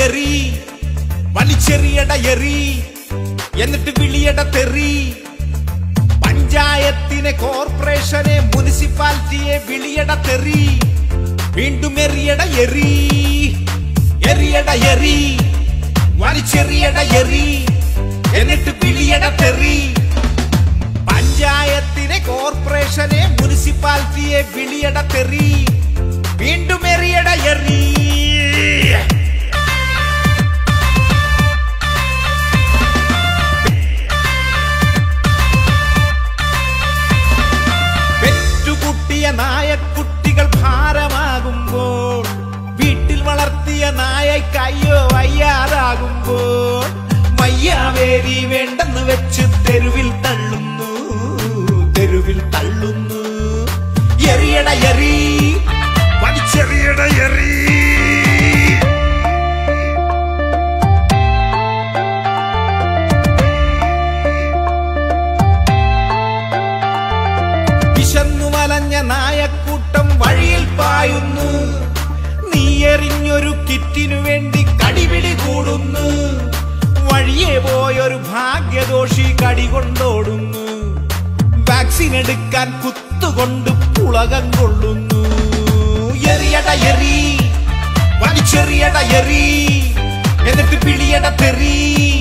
എറി വലിച്ചെറിയട എറി എന്നിട്ട് വിളിയട തെറി പഞ്ചായത്തിനെ കോർപ്പറേഷനെ മുനിസിപ്പാലിറ്റിയെ വിളിയട തെറി വീണ്ടും എറിയട എറി എറിയട എറി വലിച്ചെറിയട എറി എന്നിട്ട് വിളിയട തെറി പഞ്ചായത്തിനെ കോർപ്പറേഷനെ മുനിസിപ്പാലിറ്റിയെ വിളിയട തെറി വീണ്ടും എറിയട എറി പെറ്റുകുട്ടിയ നായക്കുട്ടികൾ ഭാരമാകുമ്പോൾ വീട്ടിൽ വളർത്തിയ നായക്കയ്യോ വയ്യാതാകുമ്പോൾ മയ്യാവേരി വേണ്ടെന്ന് വെച്ച് തെരുവിൽ തള്ളുന്നു തെരുവിൽ തള്ളുന്നു എറിയട എറി വലിച്ചെറിയട എറി വിശന്നു വലഞ്ഞ നായക്കൂട്ടം വഴിയിൽ പായുന്നു നീ എറിഞ്ഞൊരു കിറ്റിനു വേണ്ടി കടിപിടി കൂടുന്നു വഴിയെ പോയൊരു ഭാഗ്യദോഷി കടി കൊണ്ടോടുന്നു വാക്സിൻ എടുക്കാൻ കുത്തുകൊണ്ട് പുളകം കൊള്ളുന്നു എറിയട എറി വലിച്ചെറിയട എറി എന്നിട്ട് പിളിയട തെറി